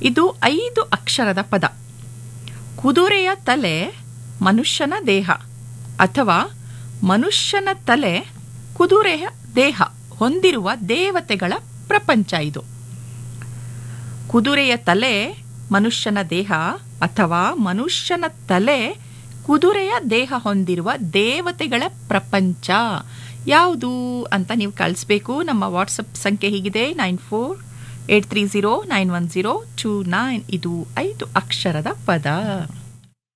ಇದು ಐದು ಅಕ್ಷರದ ಪದ ಕುದುರೆಯ ತಲೆ ಮನುಷ್ಯನ ದೇಹ ಅಥವಾ ಮನುಷ್ಯನ ತಲೆ ಕುದುರೆಯ ದೇಹ ಹೊಂದಿರುವ ದೇವತೆಗಳ ಪ್ರಪಂಚ ಇದು ಕುದುರೆಯ ತಲೆ ಮನುಷ್ಯನ ದೇಹ ಅಥವಾ ಮನುಷ್ಯನ ತಲೆ ಕುದುರೆಯ ದೇಹ ಹೊಂದಿರುವ ದೇವತೆಗಳ ಪ್ರಪಂಚ ಯಾವುದು ಅಂತ ನೀವು ಕಳಿಸ್ಬೇಕು ನಮ್ಮ ವಾಟ್ಸಪ್ ಸಂಖ್ಯೆ ಹೀಗಿದೆ nine four eight three zero nine one zero two nine ಇದು ಐದು ಅಕ್ಷರದ ಪದ